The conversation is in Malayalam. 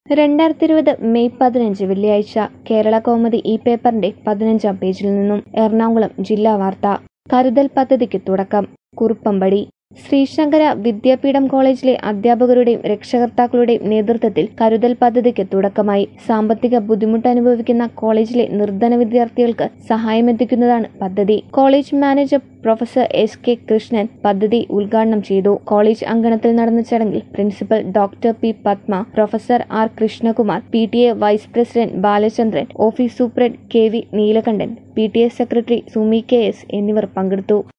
രണ്ടായിരത്തി ഇരുപത് മെയ് പതിനഞ്ച് വെള്ളിയാഴ്ച കേരള കൗമുദി ഈ പേപ്പറിന്റെ പതിനഞ്ചാം പേജിൽ നിന്നും എറണാകുളം ജില്ലാ വാർത്ത കരുതൽ പദ്ധതിക്ക് തുടക്കം കുറുപ്പമ്പടി ശ്രീശങ്കര വിദ്യാപീഠം കോളേജിലെ അധ്യാപകരുടെയും രക്ഷകർത്താക്കളുടെയും നേതൃത്വത്തിൽ കരുതൽ പദ്ധതിക്ക് തുടക്കമായി സാമ്പത്തിക ബുദ്ധിമുട്ട് അനുഭവിക്കുന്ന കോളേജിലെ നിർധന വിദ്യാർത്ഥികൾക്ക് സഹായമെത്തിക്കുന്നതാണ് പദ്ധതി college manager professor S K Krishnan പദ്ധതി ഉദ്ഘാടനം ചെയ്തു കോളേജ് അങ്കണത്തിൽ നടന്ന ചടങ്ങിൽ principal doctor P Padma professor R Krishnakumar P T A vice president Balachandran office superintendent K V Neelakandan P T A secretary Sumi K S എന്നിവർ പങ്കെടുത്തു